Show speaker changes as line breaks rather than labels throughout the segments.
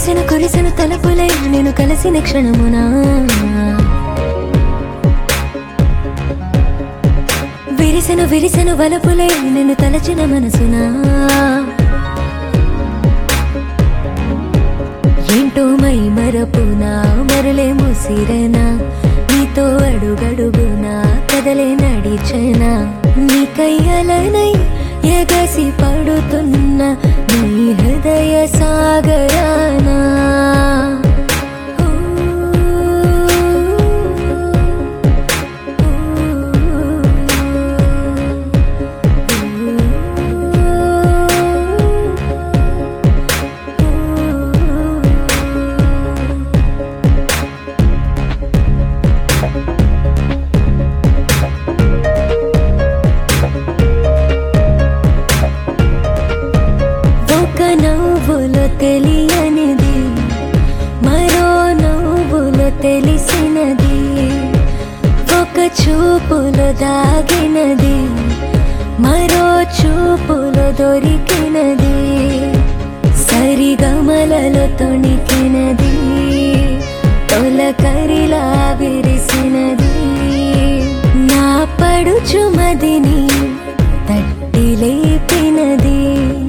కురిసిన కురిసిన తలపులే నేను కలిసిన క్షణమునా విరిసిన విరిసిన వలపులే నేను తలచిన మనసునా ఏంటో మై మరపునా మరలే ముసిరనా నీతో అడుగడుగునా కదలే నడిచనా నీ కయ్యలనై ఎగసి పడుతున్న నీ హృదయ సాగరానా ఒక నవ్వులో తెలియనిది మరో నవ్వులో తెలిసినది ఒక చూపులో దాగినది మరో చూపులో దొరికినది సరిగమలలో తొణికినది తొలకరిలా విరిసినది నా పడుచుమదిని తట్టి లేపినది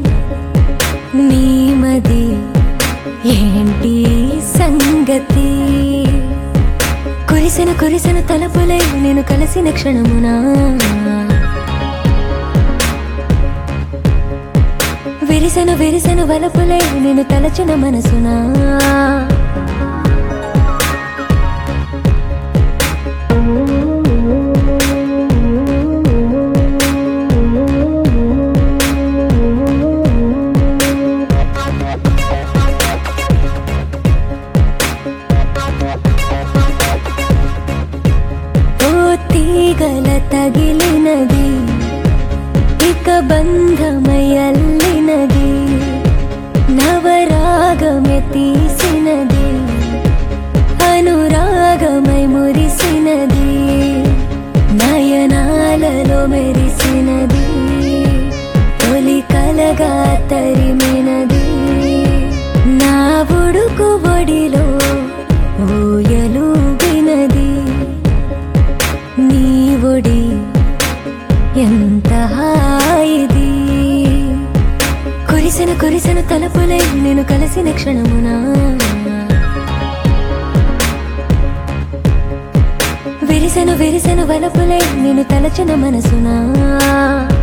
నీమది ఏంటి సంగతి కురిసిన కురిసిన తలపులే నేను కలిసిన క్షణమునా విరిసిన విరిసిన వలపులే నేను తలచిన మనసునా
Music by Manoj Arya.
కురిసిన కురిసిన తలపులే నేను కలిసిన క్షణమునా విరిసిన విరిసిన వలపులే నేను తలచిన మనసునా
Music by Manoj Arya.
విరిసిన విరిసిన వలపులే నేను తలచిన మనసునా ఓ తీగల తగిలినది ఇక బంధమయల్లినది నవరాగమే తీసినది అనురాగమై మురిసినది నయనాలలో మెరిసినది తొలి కలగా తరిమినది నా ఉడుకు ఒడిలో ఊయలుగినది నీ ఒడి ఎంత హాయిది కురిసిన కురిసిన తలపులే నేను కలిసిన క్షణమునా విరిసిన విరిసిన వలపులే నేను తలచిన మనసునా